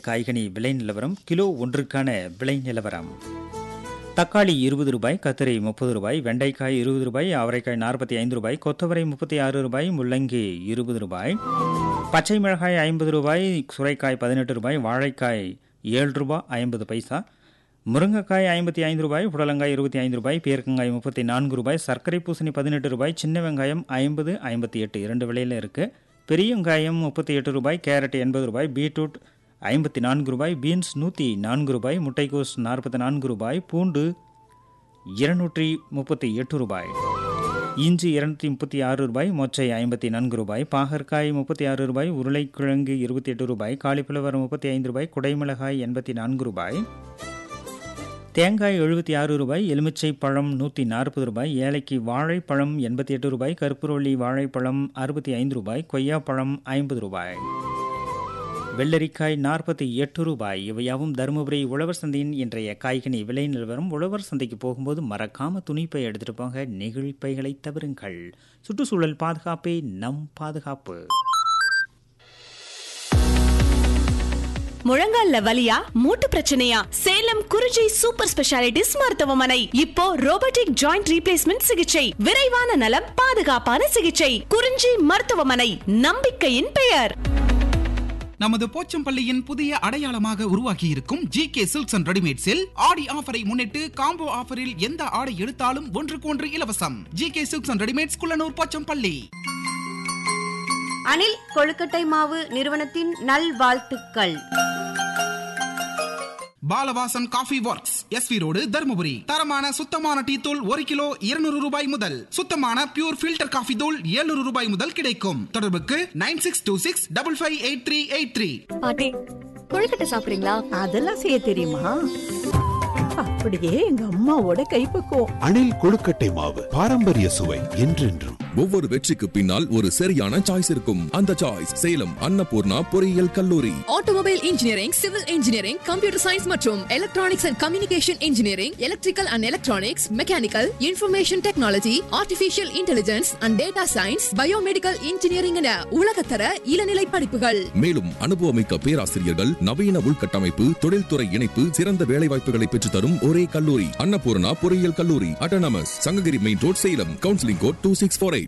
காய்கனி விலை நிலவரம் கிலோ ஒன்றுக்கான விலை நிலவரம் தக்காளி இருபது ரூபாய் கத்திரி முப்பது ரூபாய் வெண்டைக்காய் இருபது ரூபாய் அவரைக்காய் நாற்பத்தி ஐந்து ரூபாய் கொத்தவரை முப்பத்தி ஆறு ரூபாய் முள்ளங்கி இருபது ரூபாய் பச்சை மிளகாய் ஐம்பது ரூபாய் சுரைக்காய் பதினெட்டு ரூபாய் வாழைக்காய் ஏழு ரூபாய் ஐம்பது பைசா முருங்கைக்காய் ஐம்பத்தி ஐந்து ரூபாய் புடலங்காய் இருபத்தி ஐந்து ரூபாய் பேர்க்கங்காய் முப்பத்தி நான்கு ரூபாய் சர்க்கரை பூசணி பதினெட்டு ரூபாய் சின்ன வெங்காயம் ஐம்பது ஐம்பத்தி எட்டு இரண்டு விலையில் இருக்குது பெரிய வெங்காயம் முப்பத்தி எட்டு ரூபாய் கேரட் எண்பது ரூபாய் பீட்ரூட் ஐம்பத்தி நான்கு ரூபாய் பீன்ஸ் நூற்றி நான்கு ரூபாய் முட்டைக்கோஸ் நாற்பத்தி நான்கு ரூபாய் பூண்டு இருநூற்றி முப்பத்தி எட்டு ரூபாய் இஞ்சி இருநூற்றி முப்பத்தி ஆறு ரூபாய் மொச்சை ஐம்பத்தி நான்கு ரூபாய் பாகற்காய் முப்பத்தி ஆறு ரூபாய் உருளைக்கிழங்கு இருபத்தி எட்டு ரூபாய் காலிஃப்ளவர் முப்பத்தி ஐந்து ரூபாய் குடைமிளகாய் எண்பத்தி நான்கு ரூபாய் தேங்காய் எழுபத்தி ஆறு ரூபாய் எலுமிச்சை பழம் நூற்றி நாற்பது ரூபாய் ஏலைக்கு வாழைப்பழம் எண்பத்தி எட்டு ரூபாய் கற்பூரவள்ளி வாழைப்பழம் அறுபத்தி ஐந்து ரூபாய் கொய்யாப்பழம் ஐம்பது ரூபாய் வெள்ளரிக்காய் நாற்பத்தி எட்டு ரூபாய் இவையாவும் தருமபுரி உழவர் சந்தையின் இன்றைய காய்கனி விலை நிலவரம் உழவர் சந்தைக்கு போகும்போது மறக்காம துணிப்பை எடுத்துட்டு போங்க நெகிழிப்பைகளை தவிருங்கள் சுற்றுச்சூழல் பாதுகாப்பே நம் பாதுகாப்பு முழங்கால்ல வலியா மூட்டு பிரச்சனையா சேலம் குறிஞ்சி சூப்பர் ஸ்பெஷாலிட்டிஸ் மருத்துவமனை இப்போ ரோபோட்டிக் ஜாயிண்ட் ரீப்ளேஸ்மெண்ட் சிகிச்சை விரைவான நலம் பாதுகாப்பான சிகிச்சை குறிஞ்சி மருத்துவமனை நம்பிக்கையின் பெயர் நமது போச்சம்பள்ளியின் புதிய அடையாளமாக உருவாக்கி இருக்கும் ஜி கே சில்க்ஸ் அண்ட் ரெடிமேட்ஸில் ஆடி ஆஃபரை முன்னிட்டு காம்போ ஆஃபரில் எந்த ஆடை எடுத்தாலும் ஒன்றுக்கு ஒன்று இலவசம் G K silks and readymades Kullanur Pochampalli Anil கொழுக்கட்டை மாவு நிறுவனத்தின் நல்வாழ்த்துக்கள் Balavasan coffee works SV road Dharmapuri தரமான சுத்தமான டீ தூள் ஒரு கிலோ இருநூறு ரூபாய் முதல் சுத்தமான பியூர் ஃபில்டர் காஃபி தூள் 700 ரூபாய் முதல் கிடைக்கும் தொடர்புக்கு nine six two six double five eight three eight three பாட்டி கொழுக்கட்டை சாப்பிடுறீங்களா அதெல்லாம் செய்ய தெரியுமா அப்படியே எங்க அம்மாவோட கைப்பக்குவம் அணில் கொழுக்கட்டை மாவு பாரம்பரிய சுவை என்றென்றும் ஒவ்வொரு வெற்றிக்கு பின்னால் ஒரு சரியான சாய்ஸ் இருக்கும் அந்த சாய்ஸ் சேலம் அன்னபூர்ணா பொறியியல் கல்லூரி automobile engineering civil engineering computer science மற்றும் electronics and communication engineering electrical and electronics mechanical information technology artificial intelligence and data science biomedical engineering என உலகத்தர இளநிலை படிப்புகள் மேலும் அனுபவமிக்க பேராசிரியர்கள் நவீன உள்கட்டமைப்பு தொழில்துறை இணைப்பு சிறந்த வேலைவாய்ப்புகளை பெற்றுத்தரும் ஒரே கல்லூரி அன்னபூர்ணா பொறியியல் கல்லூரி autonomous Sankagiri main road Salem counselling code two six four eight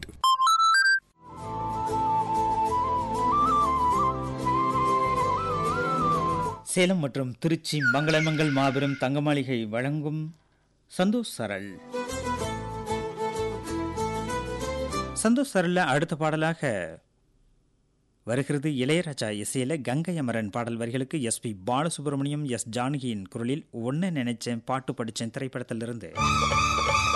Salem மற்றும் திருச்சி மங்களமங்கள் மாபெரும் தங்க மாளிகை வழங்கும் சந்தோஷ் சரள் சந்தோஷ் சரல்ல அடுத்த பாடலாக வருகிறது இளையராஜா இசையில கங்கை அமரன் பாடல் வரிகளுக்கு எஸ்பி பாலசுப்ரமணியம் எஸ் ஜானகியின் குரலில் ஒன்ன நினைச்சேன் பாட்டு படிச்சேன் திரைப்படத்திலிருந்து